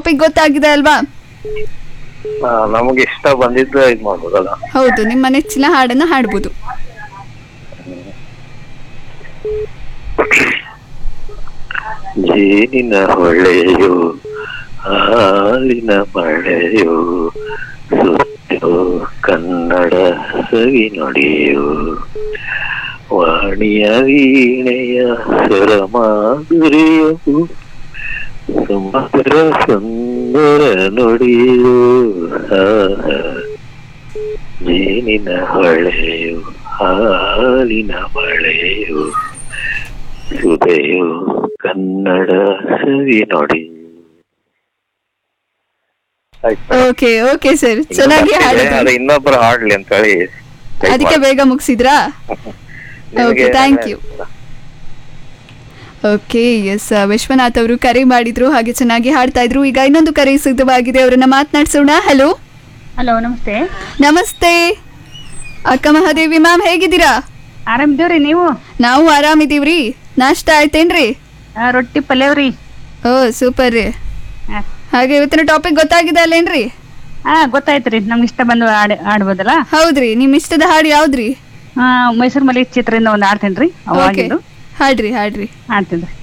Topic ಗೊತ್ತಾಗಿದೆ ಅಲ್ವಾ ಆ, ನಮಗೆ ಇಷ್ಟ ಬಂದಿದ್ದು ಇದು ಮಾಡ್ಬೋದಲ್ಲ ಹೌದು ನಿಮ್ಮ ನೆಚ್ಚಿನ ಹಾಡನ್ನ ಹಾಡ್ಬೋದು ಜೇನಿನ ಹೊಳೆಯು ಹಾಲಿನ ಮಳೆಯು ಸುತ್ತು ಕನ್ನಡ ಸವಿ ನುಡಿಯು ವಾಣಿಯ ವೀಣೆಯ ಸ್ವರ ಮಾಧುರ್ಯವು ಸುಮಧುರ ಸುಂದರ ನುಡಿಯು ಆಹಾ. ಜೇನಿನ ಹೊಳೆಯು ಹಾಲಿನ ಮಳೆಯು ಸುದೆಯು ಕನ್ನಡ ಸವಿ ನೋಡಿ ಓಕೆ ಓಕೆ ಸರ್ ಚೆನ್ನಾಗಿ ಹಾಡಿದ್ರಿ ಅದು ಇನ್ನೊಬ್ರು ಹಾಡ್ಲಿ ಅಂತ ಹೇಳಿ ಅದಕ್ಕೆ ಬೇಗ ಮುಗಿಸಿದ್ರಾ okay thank you okay S Vishwanath ಅವರು ಕರೆ ಮಾಡಿದ್ರು ಹಾಗೆ ಚೆನ್ನಾಗಿ ಹಾಡ್ತಾ ಇದ್ರು ಈಗ ಇನ್ನೊಂದು ಕರೆ ಸಿದ್ಧವಾಗಿದೆ ಅವರನ್ನ ಮಾತನಾಡ್ಸೋಣ ಹಲೋ ಹಲೋ ನಮಸ್ತೆ ನಮಸ್ತೆ ಅಕ್ಕ ಮಹಾದೇವಿ ಮ್ಯಾಮ್ ಹೇಗಿದ್ದೀರಾ ಆರಾಮಿದ್ದೀವ್ರಿ ನೀವು ನಾವು ಆರಾಮಿದೀವ್ರಿ ನಾಷ್ಟ ಆಯ್ತೇನ್ರಿ ಆ, ರೊಟ್ಟಿ ಪಲ್ಯವ್ರಿ ಓ ಸೂಪರ್ ರೀ ಆ, ಹಾಗೆ ಇವತ್ತಿನ ಟಾಪಿಕ್ ಗೊತ್ತಾಗಿದೆ ಅಲ್ಲೇನ್ರಿ ಆ ಗೊತ್ತಾಯ್ತ್ರಿ ನಮ್ಗೆ ಇಷ್ಟ ಬಂದು ಆಡ್ ಆಡ್ಬೋದಲ್ಲ ಹೌದ್ರಿ ನಿಮ್ ಇಷ್ಟದ ಹಾಡು ಯಾವ್ದ್ರಿ ಆ, ಮೈಸೂರು ಮಲ್ಲಿ ಚಿತ್ರದಿಂದ ಒಂದು ಆಡ್ತೇನ್ರಿ ಓಕೆ ಅವಾಗಿಂದು ಹಾಡ್ರಿ ಹಾಡ್ರಿ ಆಡ್ತೇನ್ರಿ